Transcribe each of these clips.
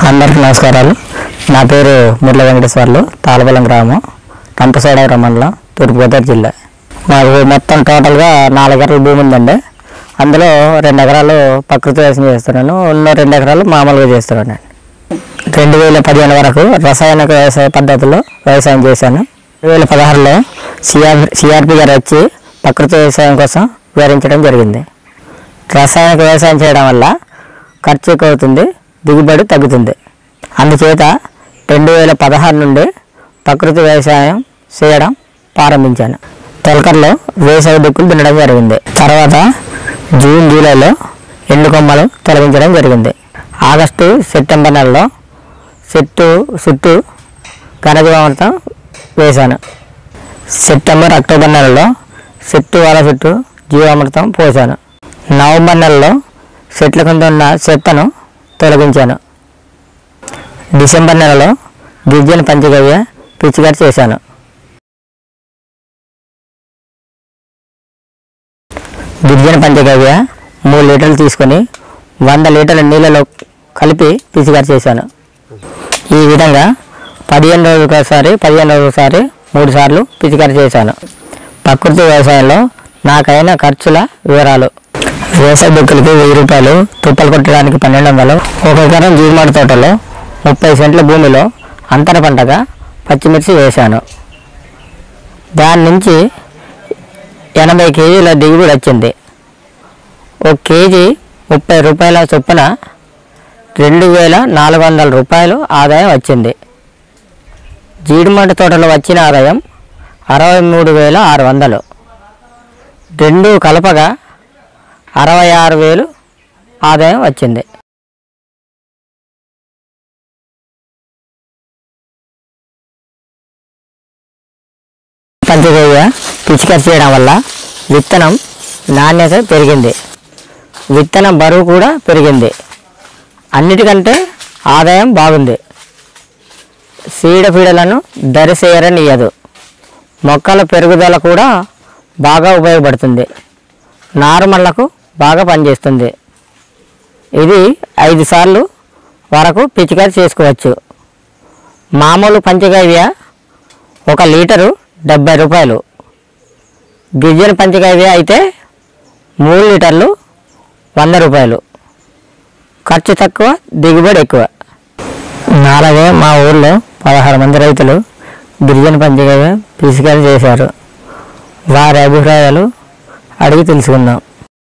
అందరికీ నమస్కారాలు నా పేరు ముర్ల వెంకటేశ్వర్లు తాళబలం గ్రామం రంపసోడవరం మండలం తూర్పుగోదావరి జిల్లా మాకు మొత్తం టోటల్గా నాలుగు ఎకరాల భూమి ఉందండి అందులో రెండు ఎకరాలు ప్రకృతి వ్యవసాయం చేస్తున్నాను ఉన్న రెండు ఎకరాలు మామూలుగా చేస్తున్నాను రెండు వేల పదిహేను వరకు రసాయనిక వ్యవసాయ పద్ధతిలో వ్యవసాయం చేశాను రెండు వేల పదహారులో సిఆర్ సిఆర్పి గారు వచ్చి ప్రకృతి వ్యవసాయం కోసం వివరించడం జరిగింది రసాయనిక వ్యవసాయం చేయడం వల్ల ఖర్చు ఎక్కువ అవుతుంది దిగుబడి తగ్గుతుంది అందుచేత రెండు వేల పదహారు నుండి ప్రకృతి వ్యవసాయం చేయడం ప్రారంభించాను తొలకర్లో వేసవి దుక్కులు దున్నడం జరిగింది తర్వాత జూన్ జూలైలో ఎండు కొమ్మలు తొలగించడం జరిగింది ఆగస్టు సెప్టెంబర్ నెలలో చెట్టు చుట్టూ ఘనజీవామృతం వేశాను సెప్టెంబర్ అక్టోబర్ నెలలో చెట్టు వాళ్ళ చుట్టూ జీవామృతం పోసాను నవంబర్ నెలలో చెట్ల కింద ఉన్న చెత్తను తొలగించాను డిసెంబర్ నెలలో గిరిజన పంచగవ్య పిచికారి చేశాను గిరిజన పంచగవ్య మూడు లీటర్లు తీసుకొని వంద లీటర్ల నీళ్ళలో కలిపి పిచికారి చేశాను ఈ విధంగా పదిహేను రోజులకు ఒకసారి పదిహేను రోజులకు ఒకసారి మూడు సార్లు పిచికారి చేశాను ప్రకృతి వ్యవసాయంలో నాకైన ఖర్చుల వివరాలు వ్యవసాయ దుక్కులకి వెయ్యి రూపాయలు తుప్పలు కొట్టడానికి పన్నెండు వందలు ఒక ఎకరం జీడిమాడి తోటలో ముప్పై సెంట్ల భూమిలో అంతర పంటగా పచ్చిమిర్చి వేశాను దాని నుంచి ఎనభై కేజీల దిగుబడి వచ్చింది ఒక కేజీ ముప్పై రూపాయల చొప్పున రెండు వేల నాలుగు వందల రూపాయలు ఆదాయం వచ్చింది జీడిమంట తోటలో వచ్చిన ఆదాయం అరవై మూడు వేల ఆరు వందలు రెండు కలపగా అరవై ఆరు వేలు ఆదాయం వచ్చింది పంచగవ్య పిచికారి చేయడం వల్ల విత్తనం నాణ్యత పెరిగింది విత్తనం బరువు కూడా పెరిగింది అన్నిటికంటే ఆదాయం బాగుంది చీడపీడలను దరిసేయరనియదు మొక్కల పెరుగుదల కూడా బాగా ఉపయోగపడుతుంది నారుమళ్లకు బాగా పనిచేస్తుంది ఇది ఐదు సార్లు వరకు పిచికారి చేసుకోవచ్చు మామూలు పంచగవ్య ఒక లీటరు డెబ్బై రూపాయలు గిరిజన పంచగవ్య అయితే మూడు లీటర్లు వంద రూపాయలు ఖర్చు తక్కువ దిగుబడి ఎక్కువ నాలాగే మా ఊళ్ళో పదహారు మంది రైతులు గిరిజన పంచగవ్య పిచికారి చేశారు వారి అభిప్రాయాలు అడిగి తెలుసుకుందాం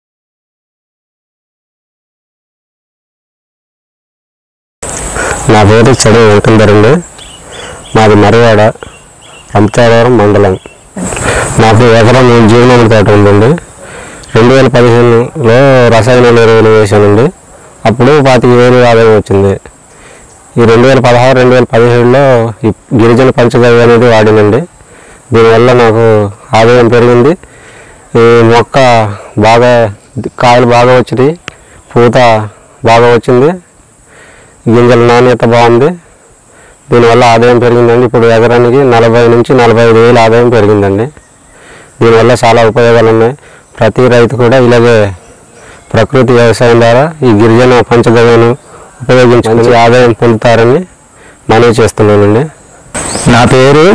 నా పేరు చదువు వెంకందరండి మాది మరివాడ రంపచారవరం మండలం నాకు ఎకరం జీవనాన్ని తోట ఉందండి రెండు వేల పదిహేనులో రసాయన ఎరువులు వేశానండి అప్పుడు పాతిక వేలు ఆదాయం వచ్చింది ఈ రెండు వేల పదహారు రెండు వేల పదిహేడులో ఈ గిరిజన పంచగవ్య అనేది వాడినండి దీనివల్ల నాకు ఆదాయం పెరిగింది ఈ మొక్క బాగా కాయలు బాగా వచ్చినాయి పూత బాగా వచ్చింది గింజల నాణ్యత బాగుంది దీనివల్ల ఆదాయం పెరిగిందండి ఇప్పుడు ఎకరానికి నలభై నుంచి నలభై ఐదు వేలు ఆదాయం పెరిగిందండి దీనివల్ల చాలా ఉపయోగాలు ఉన్నాయి ప్రతి రైతు కూడా ఇలాగే ప్రకృతి వ్యవసాయం ద్వారా ఈ గిరిజన పంచగవ్యను ఉపయోగించి మంచి ఆదాయం పొందుతారని మనవి చేస్తున్నానండి నా పేరు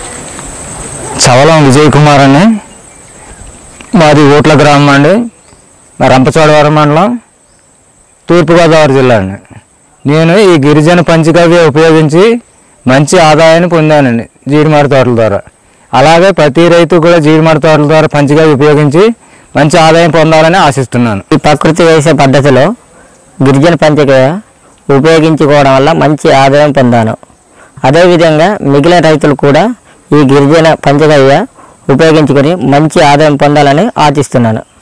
చవలం విజయ్ కుమార్ అని మాది ఓట్ల గ్రామం అండి మా రంపచోడవరం మండలం తూర్పుగోదావరి జిల్లా అండి నేను ఈ గిరిజన పంచగవ్య ఉపయోగించి మంచి ఆదాయాన్ని పొందానండి జీడిమాడి తోటల ద్వారా అలాగే ప్రతి రైతు కూడా జీడిమాడి తోటల ద్వారా పంచగవ్య ఉపయోగించి మంచి ఆదాయం పొందాలని ఆశిస్తున్నాను ఈ ప్రకృతి వ్యవసాయ పద్ధతిలో గిరిజన పంచగవ్య ఉపయోగించుకోవడం వల్ల మంచి ఆదాయం పొందాను అదేవిధంగా మిగిలిన రైతులు కూడా ఈ గిరిజన పంచగవ్య ఉపయోగించుకొని మంచి ఆదాయం పొందాలని ఆశిస్తున్నాను